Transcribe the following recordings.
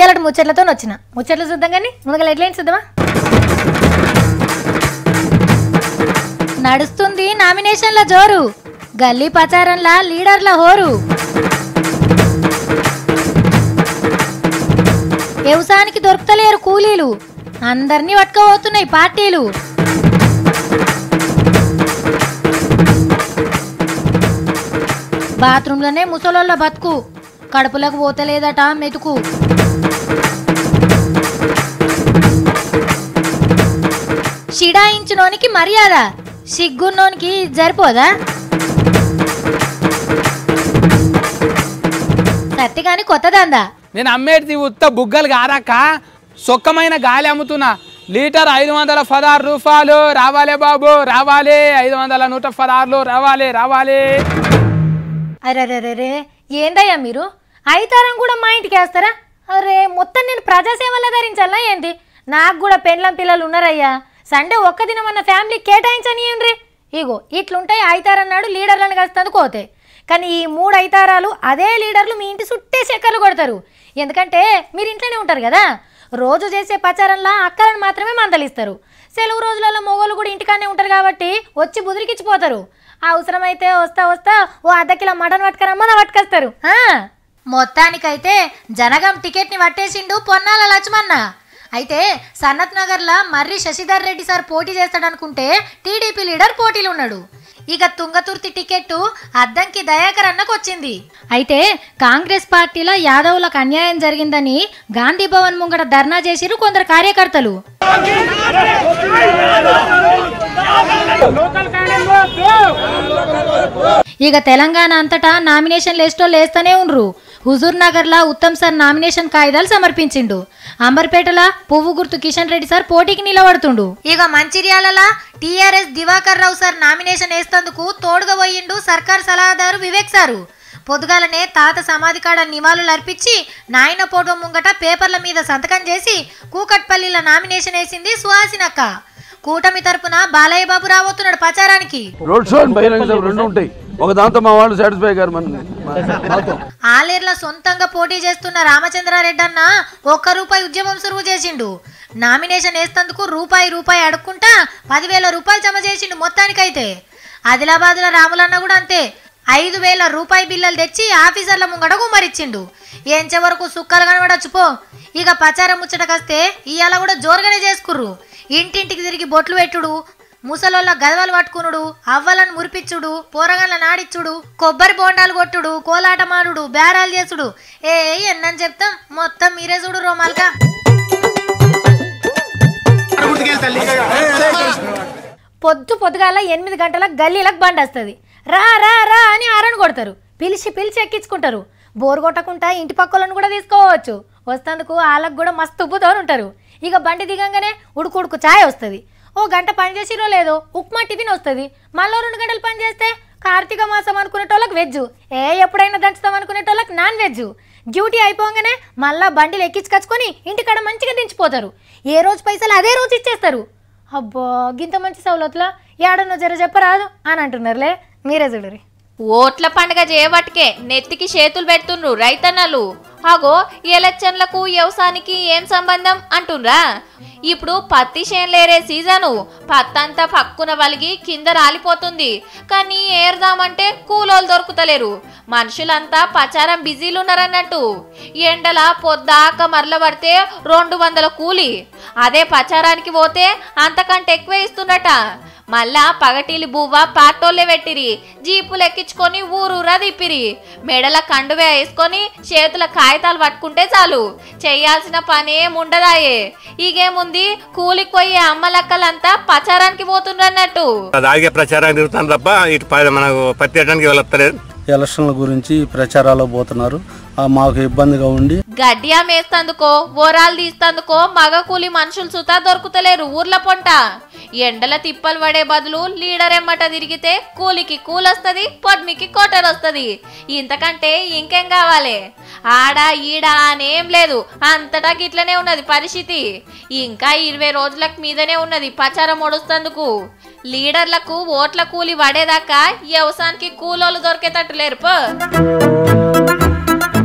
ఇయ్యాలటి ముచ్చట్లతో వచ్చిన ముచ్చట్లు చూద్దాం కానీ ముందుగా హెడ్లైన్స్ చూద్దామా నడుస్తుంది నామినేషన్ల జోరు గల్లీ ప్రచారంలా లీడర్ల హోరు వ్యవసాయానికి దొరుకుతలేరు కూలీలు అందరినీ పట్టుకోబోతున్నాయి పార్టీలు బాత్రూంలోనే ముసలోళ్ళ బతుకు కడుపులకు పోతలేదట మెతుకు షిడాయించినోనికి మర్యాద సిగ్గున్నోనికి సరిపోదా సత్తిగాని కొత్తదందా నేను అమ్మేది ఉత్త బుగ్గలు గారాక సొక్కమైన గాలి అమ్ముతున్నా లీటర్ ఐదు వందల పదహారు రూపాయలు రావాలే బాబు రావాలి ఐదు వందల నూట పదహారులు రావాలి రావాలి అరే ఏందయ్యా మీరు అయితారం కూడా మా ఇంటికి వేస్తారా అరే మొత్తం నేను ప్రజాసేవలో ధరించాలా ఏంది నాకు కూడా పెండ్లం పిల్లలు ఉన్నారయ్యా సండే ఒక్క దినం అన్న ఫ్యామిలీ కేటాయించని ఏండ్రి ఇగో ఇట్లుంటాయి అయితారన్నాడు లీడర్లను కలిసి పోతే కానీ ఈ మూడు అయితారాలు అదే లీడర్లు మీ ఇంటి చుట్టే చక్కర్లు కొడతారు ఎందుకంటే మీరు ఇంట్లోనే ఉంటారు కదా రోజు చేసే ప్రచారంలో అక్కలను మాత్రమే మందలిస్తారు సెలవు రోజులలో మొగోళ్ళు కూడా ఇంటికానే ఉంటారు కాబట్టి వచ్చి బుదిరికిచ్చిపోతారు అవసరమైతే వస్తా వస్తా ఓ అర్ధ కిలో మటన్ పట్టుకరమ్మని పట్టుకొస్తారు ఆ. మొత్తానికైతే జనగం టికెట్ని పట్టేసిండు పొన్నాల లక్ష్మన్న అయితే సన్నత్ నగర్లో మర్రి శశిధర్ రెడ్డి సార్ పోటీ చేస్తాడనుకుంటే టీడీపీ లీడర్ పోటీలు ఉన్నాడు ఇక తుంగతుర్తి టికెట్ అద్దంకి దయాకర్ అన్నకు వచ్చింది అయితే కాంగ్రెస్ పార్టీలో యాదవులకు అన్యాయం జరిగిందని గాంధీ భవన్ ముంగట ధర్నా చేసిరు కొందరు కార్యకర్తలు ఇక తెలంగాణ అంతటా నామినేషన్ లిస్టులో లేస్తూనే ఉండ్రు హుజూర్ నగర్ లా ఉత్తమ్ సార్ నామినేషన్ కాగితాలు సమర్పించిండు అంబర్పేటల పువ్వు గుర్తు కిషన్ రెడ్డి సార్ పోటీకి నిలబడుతుండు ఇక మంచిర్యాలలా TRS Diwakar Rao sir nomination వేస్తందుకు తోడుగా పోయిండు సర్కార్ సలహాదారు వివేక్ సారు పొద్దుగాలనే తాత సమాధి కాడ నివాళులు అర్పించి నాయన ఫోటో ముంగట పేపర్ల మీద సంతకం చేసి కూకట్పల్లిలో నామినేషన్ వేసింది సుహాసినక్క కూటమి తరపున బాలయ్య బాబు రాబోతున్నాడు ప్రచారానికి రోడ్ షో అండ్ బహిరంగ సభ రెండు ఉంటాయి ఒక దాంతో మా వాళ్ళు సాటిస్ఫై గారు మన మాతో ఆలేర్ల సొంతంగా పోటీ చేస్తున్న రామచంద్రారెడ్డి అన్న ఒక్క రూపాయి ఉద్యమం సురువు చేసిండు నామినేషన్ వేస్తందుకు రూపాయి రూపాయి అడుక్కుంటా పదివేల రూపాయలు జమ చేసిండు మొత్తానికైతే ఆదిలాబాద్లో రాములన్న కూడా అంతే ఐదు వేల రూపాయి బిల్లలు తెచ్చి ఆఫీసర్ల ముంగట గుమ్మరిచ్చిండు ఏంచే వరకు సుక్కలు కనబడచ్చు పో ఇక ప్రచారం ముచ్చటకొస్తే ఇవాళ కూడా జోరుగానే చేసుకుర్రు ఇంటింటికి తిరిగి బొట్లు పెట్టుడు ముసలోళ్ళ గదవలు పట్టుకునుడు అవ్వలను మురిపిచ్చుడు పోరగాళ్ళ నాడిచ్చుడు కొబ్బరి బోండాలు కొట్టుడు కోలాటమాడుడు బేరాలు చేసుడు ఏ ఎన్నని చెప్తాం మొత్తం మీరే చూడు రోమాల్గా పొద్దు పొద్దుగాల ఎనిమిది గంటల గల్లీలకు బండి వస్తుంది రా రా రా అని ఆరని కొడతారు పిలిచి పిలిచి ఎక్కించుకుంటారు బోరు కొట్టకుండా ఇంటి పక్కలను కూడా తీసుకోవచ్చు వస్తందుకు వాళ్ళకు కూడా మస్తు ఉప్పుతో ఉంటారు ఇక బండి దిగంగానే ఉడుకుడుకు ఛాయ్ వస్తుంది ఓ గంట పని చేసిరో లేదో ఉప్మా టిఫిన్ వస్తుంది మళ్ళీ రెండు గంటలు పని చేస్తే కార్తీక మాసం అనుకునేటోళ్ళకి వెజ్ ఏ ఎప్పుడైనా దంచుతాం అనుకునేటోళ్ళకి నాన్ వెజ్ డ్యూటీ అయిపోగానే మళ్ళా బండిలు ఎక్కించుకొచ్చుకొని ఇంటికాడ మంచిగా దించిపోతారు ఏ రోజు పైసలు అదే రోజు ఇచ్చేస్తారు అబ్బా గింత మంచి సౌలతులా ఏడన్నో జర చెప్పరాదు అని అంటున్నారులే మీరే చూడరి ఓట్ల పండుగ చేయబట్టుకే నెత్తికి చేతులు పెడుతుండ్రు రైతన్నలు అగో ఎలక్షన్లకు వ్యవసాయానికి ఏం సంబంధం అంటుండ్రా ఇప్పుడు పత్తి చేనులేరే సీజను పత్తంతా పక్కున వలిగి కింద రాలిపోతుంది కానీ ఏర్దామంటే కూలోలు దొరుకుతలేరు మనుషులంతా ప్రచారం బిజీలు ఉన్నారన్నట్టు ఎండల పొద్దాక మరల పడితే రెండు వందల కూలి అదే ప్రచారానికి పోతే అంతకంటే ఎక్కువ ఇస్తున్నట మళ్ళా పగటిలి బువ్వ పాటోళ్ళే పెట్టిరి జీపులు ఎక్కించుకొని ఊరూరా తిప్పిరి మెడల కండువే వేసుకొని చేతుల కాగితాలు పట్టుకుంటే చాలు చేయాల్సిన పని ఏముండదాయే ఈగేముంది కూలికి పోయే అమ్మలక్కలంతా ప్రచారానికి పోతుండ్రన్నట్టు దాగే ప్రచారం తిరుగుతాను తప్ప ఇటు ప- మనకు పత్తి వేయడానికి వెళ్ళలేదు ఎలక్షన్ల గురించి ప్రచారాలు పోతున్నారు ఆ మాకు ఇబ్బందిగా ఉండి గడ్డి అమ్మేస్తందుకో ఓరాలు తీస్తందుకో మగ కూలి మనుషులు సుతా దొరుకుతలేరు ఊర్ల పొంట ఎండల తిప్పలు పడే బదులు లీడర్ ఎమ్మట తిరిగితే కూలికి కూలొస్తది పొడ్మికి కోటర్ వస్తది ఇంతకంటే ఇంకేం కావాలి ఆడ ఈడ అనేం లేదు అంతటా గిట్లనే ఉన్నది పరిస్థితి ఇంకా ఇరవై రోజులకు మీదనే ఉన్నది ప్రచారం ఒడుస్తందుకు లీడర్లకు ఓట్ల కూలి పడేదాకా వ్యవసాయానికి కూలోళ్ళు దొరికేటట్టు లేరు పో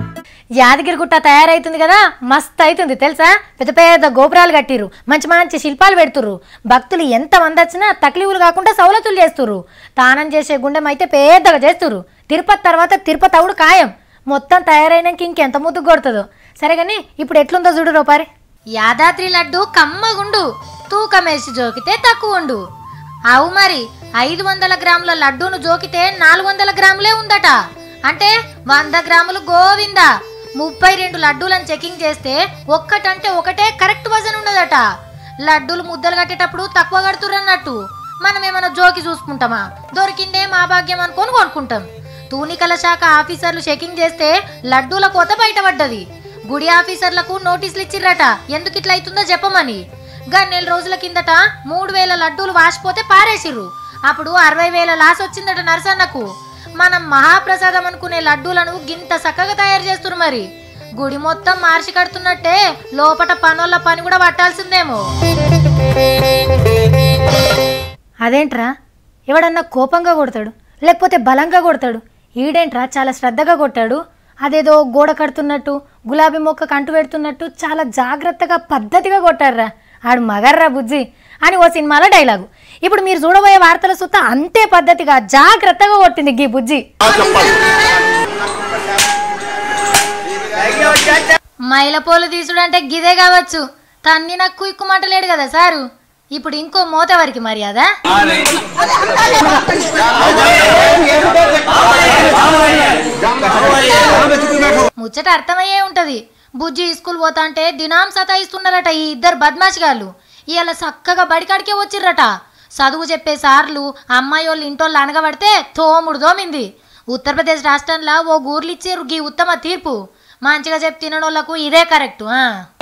యాదగిరిగుట్ట తయారైతుంది కదా మస్త్ అవుతుంది తెలుసా పెద్ద పెద్ద గోపురాలు కట్టిర్రు మంచి మంచి శిల్పాలు పెడుతుర్రు భక్తులు ఎంత మంది వచ్చినా తక్లీఫులు కాకుండా సౌలతులు చేస్తుర్రు తానం చేసే గుండెం అయితే పెద్దగా చేస్తుర్రు తిరుపతి తర్వాత తిరుపతి అవుడు ఖాయం మొత్తం తయారైనాక ఇంకెంత ముద్దు కొడుతుందో సరే కానీ ఇప్పుడు ఎట్లుందో చూడు రూపారి యాదాద్రి లడ్డు కమ్మగుండు తూకమేసి జోకితే తక్కువ ఉండు అవు మరి ఐదు వందల గ్రాముల లడ్డూను జోకితే నాలుగు వందల గ్రాములే ఉందట అంటే వంద గ్రాములు గోవిందా ముప్పై రెండు లడ్డూలను చెకింగ్ చేస్తే ఒక్కటంటే ఒకటే కరెక్ట్ వజన్ ఉన్నదట లడ్డూలు ముద్దలు కట్టేటప్పుడు తక్కువ కడుతురన్నట్టు మనం ఏమైనా జోకి చూసుకుంటామా దొరికిందే మా భాగ్యం అనుకొని కొనుక్కుంటాం తూనికల శాఖ ఆఫీసర్లు చెకింగ్ చేస్తే లడ్డూల కోత బయటపడ్డది గుడి ఆఫీసర్లకు నోటీసులు ఇచ్చిర్రట ఎందుకు ఇట్లా అవుతుందో చెప్పమని గా నెల రోజుల కిందట మూడు వేల లడ్డూలు వాసిపోతే పారేసిర్రు అప్పుడు అరవై వేల లాస్ వచ్చిందట నరసన్నకు మనం మహాప్రసాదం అనుకునే లడ్డూలను గింత చక్కగా తయారు చేస్తున్నారు మరి గుడి మొత్తం మార్చి కడుతున్నట్టే లోపట పనుల పని కూడా పట్టాల్సిందేమో అదేంట్రా ఎవడన్నా కోపంగా కొడతాడు లేకపోతే బలంగా కొడతాడు ఈడేంట్రా చాలా శ్రద్ధగా కొట్టాడు అదేదో గోడ కడుతున్నట్టు గులాబీ మొక్క కంటు పెడుతున్నట్టు చాలా జాగ్రత్తగా పద్ధతిగా కొట్టాడురా ఆడు మగర్రా బుజ్జి అని ఓ సినిమాలో డైలాగు ఇప్పుడు మీరు చూడబోయే వార్తల సుత్త అంతే పద్ధతిగా జాగ్రత్తగా కొట్టింది గీ బుజ్జి మైల పోలు తీసుడంటే గిదే కావచ్చు తన్ని నాకు ఇక్కుమంటలేడు కదా సారు ఇప్పుడు ఇంకో మోతవరికి మర్యాద ముచ్చట అర్థమయ్యే ఉంటది బుజ్జి స్కూల్ పోతా అంటే దినాం సతాయిస్తున్నారట ఈ ఇద్దరు బద్మాషిగాళ్ళు ఇవాళ చక్కగా బడికాడికే వచ్చిర్రట చదువు చెప్పే సార్లు అమ్మాయి వాళ్ళు ఇంటోళ్ళు అనగబడితే తోముడు దోమింది ఉత్తరప్రదేశ్ రాష్ట్రంలో ఓ గూర్లు ఇచ్చారు గీ ఉత్తమ తీర్పు మంచిగా చెప్పి తిననోళ్ళకు ఇదే కరెక్ట్ ఆ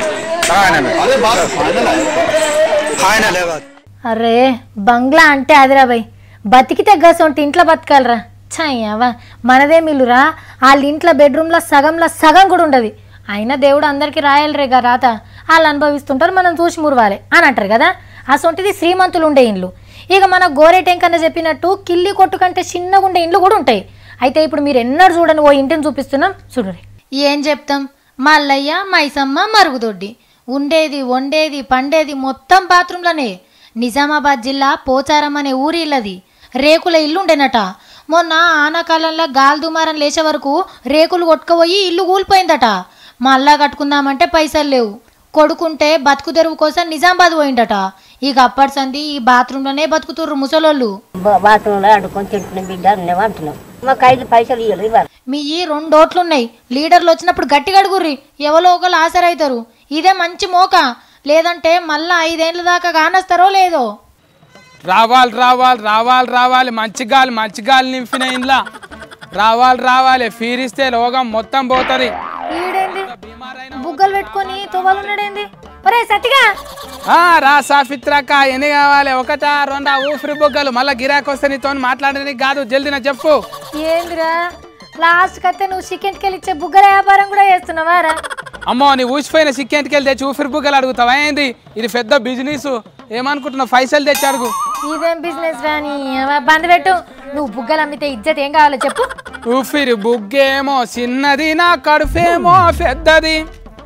అరే బంగ్లా అంటే అదిరాబాయ్ బతికితే గసొంటి ఇంట్లో బతకాలరా ఛాయవా మనదే మిల్లురా వాళ్ళ ఇంట్లో బెడ్రూమ్లో సగంలో సగం కూడా ఉండదు అయినా దేవుడు అందరికీ రాయాలిరేగా రాత వాళ్ళు అనుభవిస్తుంటారు మనం చూసి మురవాలి అని అంటారు కదా అసొంటిది శ్రీమంతులు ఉండే ఇండ్లు ఇక మన గోరేటెంకన్న చెప్పినట్టు కిల్లి కొట్టు కంటే చిన్నగా ఉండే ఇండ్లు కూడా ఉంటాయి అయితే ఇప్పుడు మీరు ఎన్నడూ చూడని ఓ ఇంటిని చూపిస్తున్నాం చూడండి ఏం చెప్తాం మల్లయ్య మైసమ్మ మరుగుదొడ్డి ఉండేది వండేది పండేది మొత్తం బాత్రూంలోనే నిజామాబాద్ జిల్లా పోచారం అనే ఊరి ఇల్లది రేకుల ఇల్లు ఉండేనట మొన్న ఆనాకాలంలో గాలి దుమారం లేచే వరకు రేకులు కొట్టుకుపోయి ఇల్లు కూలిపోయిందట మళ్ళా కట్టుకుందామంటే పైసలు లేవు కొడుకుంటే బతుకు తెరువు కోసం నిజామాబాద్ పోయిందట ఇక అప్పటి సంది ఈ బాత్రూంలోనే బతుకుతుర్రు ముసలోళ్ళు బా- బాత్రూంలో ఆడుకొని తింటున్న బిడ్డ అన్నే అంటున్నాం మాకు ఐదు పైసలు ఇవ్వలేదు ఇవ్వాలి మీ ఈ రెండు ఓట్లున్నాయి లీడర్లు వచ్చినప్పుడు గట్టిగా అడుగుర్రి ఎవరో ఒకరు ఆసరైతారు ఇదే మంచి మోక లేదంటే మళ్ళా ఐదేళ్ల దాకా కానస్తారో లేదో రావాలి రావాలి రావాలి రావాలి మంచి గాలి మంచి గాలి నింపిన ఇంట్లో రావాలి రావాలి ఫీరిస్తే రోగం మొత్తం పోతుంది ఈడేంది బుగ్గలు పెట్టుకొని తువ్వాలున్నాడేంది ఒరే సత్తిగా ఆ, రా సాఫిత్రక్క ఎన్ని కావాలి ఒకటా రెండా ఊపిరి బుగ్గలు మళ్ళీ గిరాకి వస్తే నీతో మాట్లాడడానికి కాదు జల్దిన చెప్పు ఏందిరా లాస్ట్ కత్తే నువ్వు చికెన్కి వెళ్ళి ఇచ్చే బుగ్గల వ్యాపారం కూడా చేస్తున్నావా రా అమ్మో నీ ఊసిపోయిన సిక్కెంట్కి వెళ్ళి తెచ్చి ఊపిరి బుగ్గలు అడుగుతావా ఏంది ఇది పెద్ద బిజినెస్ ఏమనుకుంటున్నావు పైసలు తెచ్చి అడుగు ఇదేం బిజినెస్ రాని బంద్ పెట్టు నువ్వు బుగ్గలు అమ్మితే ఇజ్జత్ ఏం కావాలో చెప్పు ఊపిరి బుగ్గేమో చిన్నది నా కడుపేమో పెద్దది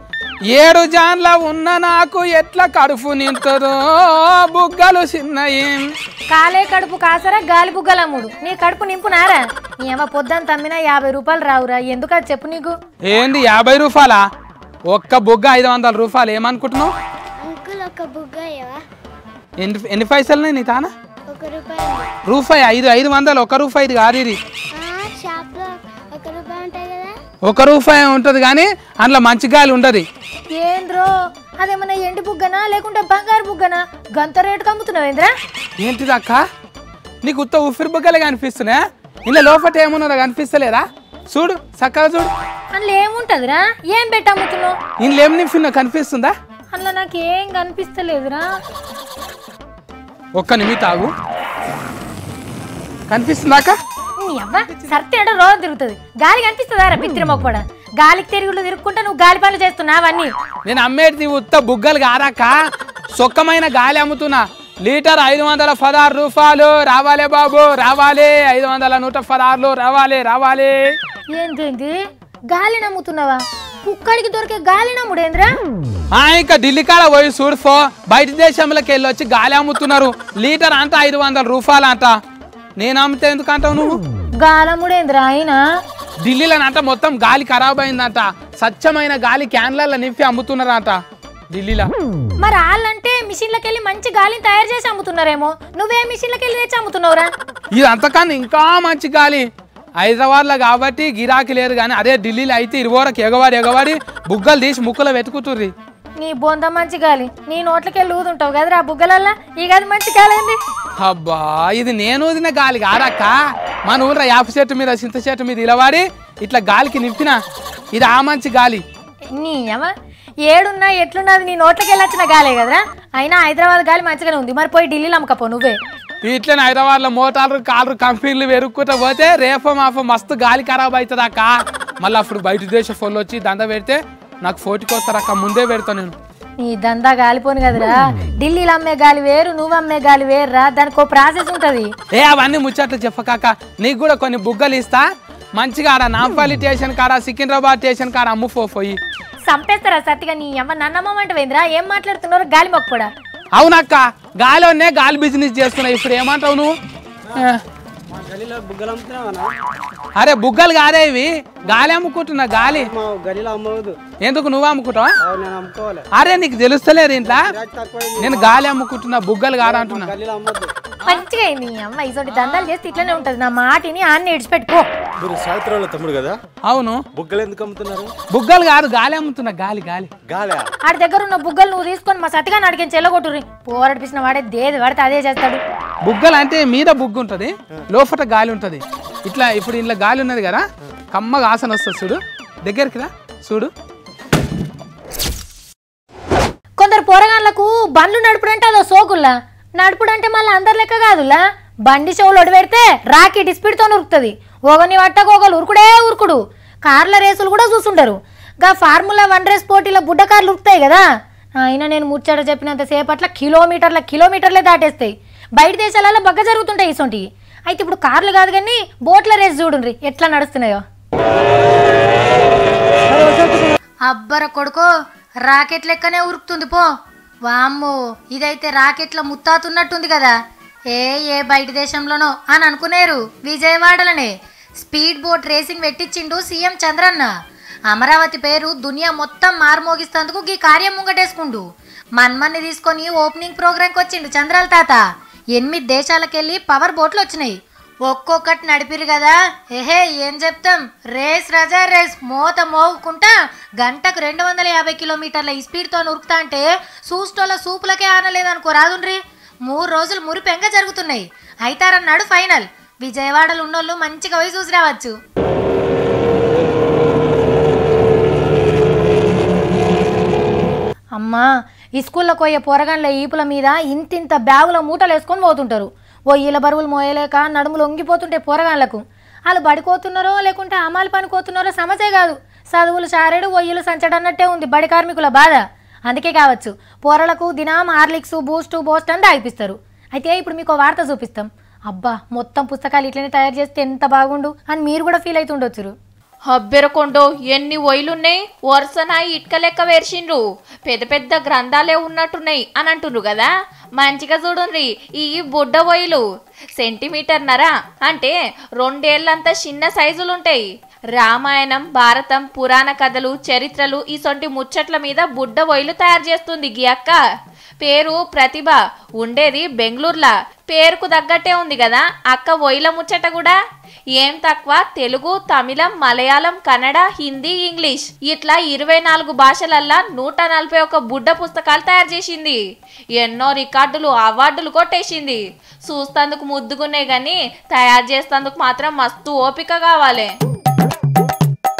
ఏడు జాన్ల ఉన్న నాకు ఎట్లా కడుపు నింతదో బుగ్గలు చిన్నయి కాలే కడుపు కాసరా గాలి బుగ్గలు అమ్ముడు నీ కడుపు నింపునారా ఏమో పొద్దున్న తమ్మినా యాభై రూపాయలు రావురా ఎందుకు అది చెప్పు నీకు ఏంది యాభై రూపాయలా ఒక్క బుగ్గ ఐదు వందల రూపాయలు ఏమనుకుంటున్నావు అంకుల్ ఒక బుగ్గ అయ్యవా ఎన్ని ఎన్ని పైసలు నీ తానా ఒక రూపాయి రూపాయి ఐదు ఐదు వందలు ఒక రూపాయి ఇది కాదు ఇది షాప్లో ఒక రూపాయి ఉంటాయి కదా ఒక రూపాయి ఉంటుంది కానీ అందులో మంచి గాలి ఉండదు ఏంద్రో అదేమన్నా ఎండి బుగ్గనా లేకుంటే బంగారు బుగ్గనా గంత రేటుకి అమ్ముతున్నావు ఏంద్రా ఏంటిది అక్క నీకు ఉత్త ఊపిరి బుగ్గలే కనిపిస్తున్నాయా ఇలా లోపట ఏమున్నదో కనిపిస్తలేదా చూడు చక్కగా చూడు అందులో ఏముంటదిరా ఏం పెట్టి అమ్ముతున్నావు ఇందులో ఏం నింపినా కనిపిస్తుందా అందులో నాకు ఏం కనిపిస్తలేదురా ఒక్క నిమిషం ఆగు కనిపిస్తుందా అక్క నీ అవ్వ సర్తేడ రోజు తిరుగుతుంది గాలి కనిపిస్తుందా రా పిత్తిరి మొక్కడా గాలికి తిరుగులు తిరుక్కుంటే నువ్వు గాలి పనులు చేస్తున్నావు అవన్నీ నేను అమ్మేది ఉత్త బుగ్గలు కారాక సొక్కమైన గాలి అమ్ముతున్నా లీటర్ ఐదు వందల పదహారు రూపాయలు రావాలే బాబు రావాలి ఐదు వందల నూట పదహారులు రావాలి రావాలి ఏంటి గాలి నమ్ముతున్నావా కుక్కడికి దొరికే గాలి నమ్ముడేంద్రా ఆ, ఇంకా ఢిల్లీ కాడ పోయి చూడుఫో బయట దేశంలోకి వెళ్ళి వచ్చి గాలి అమ్ముతున్నారు లీటర్ అంట ఐదు వందల రూపాయలు అంట నేను అమ్మితే ఎందుకు అంటావు నువ్వు గాలముడేంద్రా ఆయన ఢిల్లీలో అంట మొత్తం గాలి ఖరాబ్ అయిందంట స్వచ్ఛమైన గాలి క్యాన్లలో నింపి అమ్ముతున్నారంట ఢిల్లీలో మరి వాళ్ళంటే మిషన్లకి వెళ్ళి మంచి గాలిని తయారు చేసి అమ్ముతున్నారేమో నువ్వే మిషన్లకి వెళ్ళి తెచ్చి అమ్ముతున్నావురా ఇది అంతకన్నా ఇంకా మంచి గాలి హైదరాబాద్లో కాబట్టి గిరాకీ లేదు కానీ అదే ఢిల్లీలో అయితే ఇరువరకు ఎగవాడి ఎగవాడి బుగ్గలు తీసి ముక్కలు వెతుకుతుర్రి నీ బొంద మంచి గాలి నీ నోట్లకి వెళ్ళి ఊదుంటావు కదరా బుగ్గలల్లా ఈ గది మంచి గాలి ఏంది అబ్బా ఇది నేను వదిన గాలి కాదక్క మన ఊళ్ళో యాప చెట్టు మీద చింత చెట్టు మీద ఇలవాడి ఇట్లా గాలికి నింపిన ఇది ఆ మంచి గాలి నీ అమ్మ ఏడున్నా ఎట్లున్నది నీ నోట్లకి వెళ్ళి వచ్చిన గాలే కదరా అయినా హైదరాబాద్ గాలి మంచిగానే ఉంది మరి పోయి ఢిల్లీలో అమ్మకపో నువ్వే ఇట్లనే హైదరాబాద్లో మోటార్లు కార్లు కంపెనీలు వెరుక్కుంటూ పోతే రేపో మాపో మస్తు గాలి ఖరాబ్ అవుతుంది అక్క మళ్ళీ అప్పుడు బయట దేశ ఫోన్లు వచ్చి దంద పెడితే నాకు ఫోటోకి వస్తారు అక్క ముందే పెడతా నేను నీ దందా గాలిపోను కదరా ఢిల్లీలో అమ్మే గాలి వేరు నువ్వు అమ్మే గాలి వేరురా దానికి ఓ ప్రాసెస్ ఉంటది ఏ అవన్నీ ముచ్చట్లు చెప్పకాక నీకు కూడా కొన్ని బుగ్గలు ఇస్తా మంచిగా ఆడ నాంపల్లి స్టేషన్ కాడ సికింద్రాబాద్ స్టేషన్ కాడ అమ్ము పో పోయి చంపేస్తారా సత్తిగా నీ అమ్మ నన్నమ్మంటవేంద్రా ఏం మాట్లాడుతున్నారు గాలి మొక్కుడా అవునక్క గాలిలోనే గాలి బిజినెస్ చేసుకున్నావు ఇప్పుడు ఏమంటావు నువ్వు ఆ. బుగ్గలు అమ్ముతున్నావా అరే బుగ్గలు కాదే ఇవి గాలి అమ్ముకుంటున్నా గాలి మా గలీలో అమ్మవద్దు ఎందుకు నువ్వు అమ్ముకుంటావా నేను అమ్ముకోవాలి అరే నీకు తెలుస్తలేదు ఇంట్లో తక్కువ నేను గాలి అమ్ముకుంటున్నా బుగ్గలు కాదంటున్నా గలీలో అమ్మొద్దు మంచిగా అయింది నీ అమ్మ ఇటువంటి దందాలు చేస్తే ఇట్లనే ఉంటది నా మాటిని ఆన్ని ఇడిచిపెట్టుకో మీరు సావిత్రాల తమ్ముడు కదా అవును బుగ్గలు ఎందుకు అమ్ముతున్నారు బుగ్గలు కాదు గాలి అమ్ముతున్నా గాలి గాలి గాలా ఆడి దగ్గర ఉన్న బుగ్గలు నువ్వు తీసుకొని మా సత్తిగా అడిగిన చెల్లగొట్టుర్రి పోరాడిపిసిన వాడే దేది పడితే అదే చేస్తాడు బుగ్గలు అంటే మీద బుగ్గు ఉంటుంది లోపల గాలి ఉంటుంది ఇట్లా ఇప్పుడు ఇంట్లో గాలి ఉన్నది కదా కమ్మగా ఆసన వస్తుంది చూడు దగ్గరికి రా చూడు కొందరు పోరగాళ్ళకు బండ్లు నడుపుడంటే అదో సోకుల్లా నడుపుడంటే మళ్ళీ అందరి లెక్క కాదులా బండి చెవులు ఒడిపెడితే రాకెట్ స్పీడ్తో ఉరుకుతుంది ఒకని పట్టకు ఒకరు ఉరుకుడే ఉరుకుడు కార్ల రేసులు కూడా చూసుంటారు గా ఫార్ములా వన్ రేస్ పోటీలో బుడ్డ కార్లు ఉరుకుతాయి కదా అయినా నేను ముచ్చట చెప్పినంత సేపట్ల కిలోమీటర్ల కిలోమీటర్లే దాటేస్తాయి బయట దేశాలలో బగ్గ జరుగుతుంటాయి ఇసొంటి అయితే ఇప్పుడు కార్లు కాదు కానీ బోట్ల రేస్ చూడుండ్రి ఎట్లా నడుస్తున్నాయో అబ్బర కొడుకో రాకెట్ లెక్కనే ఉరుకుతుంది పో వామ్మో ఇదైతే రాకెట్ల ముత్తాతున్నట్టుంది కదా ఏ ఏ బయట దేశంలోనో అని అనుకునేరు విజయవాడలనే స్పీడ్ బోట్ రేసింగ్ పెట్టించిండు సీఎం చంద్రన్న అమరావతి పేరు దునియా మొత్తం మారుమోగిస్తందుకు గీ కార్యం ముంగటేసుకుండు మన్మన్ని తీసుకొని ఓపెనింగ్ ప్రోగ్రాంకి వచ్చిండు చంద్రాల తాత ఎనిమిది దేశాలకెళ్ళి పవర్ బోట్లు వచ్చినాయి ఒక్కొక్కటి నడిపిరు కదా ఏహే ఏం చెప్తాం రేస్ రజా రేస్ మోత మోగుకుంటా గంటకు రెండు వందల యాభై కిలోమీటర్ల ఈ స్పీడ్తో ఉరుకుతా అంటే సూస్టోల సూపులకే ఆనలేదనుకో రాదుండ్రి మూడు రోజులు మురిపెంగ జరుగుతున్నాయి అయితారన్నాడు ఫైనల్ విజయవాడలో ఉన్నోళ్ళు మంచిగా పోయి చూసి రావచ్చు అమ్మా ఈ స్కూల్లో పోయే పోరగాన్ల ఈపుల మీద ఇంతింత బ్యాగుల మూటలు వేసుకొని పోతుంటారు ఓ ఈల బరువులు మోయలేక నడుములు వంగిపోతుంటే పోరగాన్లకు వాళ్ళు బడికోతున్నారో లేకుంటే అమాలు పనికోతున్నారో సమస్య కాదు చదువులు చారేడు ఒయ్యిలు సంచడన్నట్టే ఉంది బడి కార్మికుల బాధ అందుకే కావచ్చు పోరలకు దినం హార్లిక్స్ బూస్ట్ బోస్ట్ అని తాగిపిస్తారు అయితే ఇప్పుడు మీకు ఓ వార్త చూపిస్తాం అబ్బా మొత్తం పుస్తకాలు ఇట్లనే తయారు చేస్తే ఎంత బాగుండు అని మీరు కూడా ఫీల్ అవుతుండొచ్చురు హబ్బెరకొండో ఎన్ని ఒయిలున్నాయి వరుసన ఇటుక లెక్క వేర్చిండ్రు పెద్ద పెద్ద గ్రంథాలే ఉన్నట్టున్నాయి అని అంటుండ్రు కదా మంచిగా చూడండి ఈ బుడ్డ ఒయిలు సెంటీమీటర్ నరా అంటే రెండేళ్లంత చిన్న సైజులు ఉంటాయి రామాయణం భారతం పురాణ కథలు చరిత్రలు ఈ సొంటి ముచ్చట్ల మీద బుడ్డ ఒయిలు తయారు చేస్తుంది గీ అక్క పేరు ప్రతిభ ఉండేది బెంగళూరులా పేరుకు తగ్గట్టే ఉంది కదా అక్క ఒయిల ముచ్చట కూడా ఏం తక్కువ తెలుగు తమిళం మలయాళం కన్నడ హిందీ ఇంగ్లీష్ ఇట్లా ఇరవై నాలుగు భాషలల్లా నూట నలభై ఒక బుడ్డ పుస్తకాలు తయారు చేసింది ఎన్నో రికార్డులు అవార్డులు కొట్టేసింది చూస్తందుకు ముద్దుగున్నాయి గాని తయారు చేస్తందుకు మాత్రం మస్తు ఓపిక కావాలి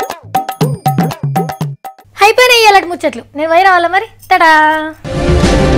అయిపోయినాయి ఇలాంటి ముచ్చట్లు నేను వైరా వాళ్ళ మరి తడా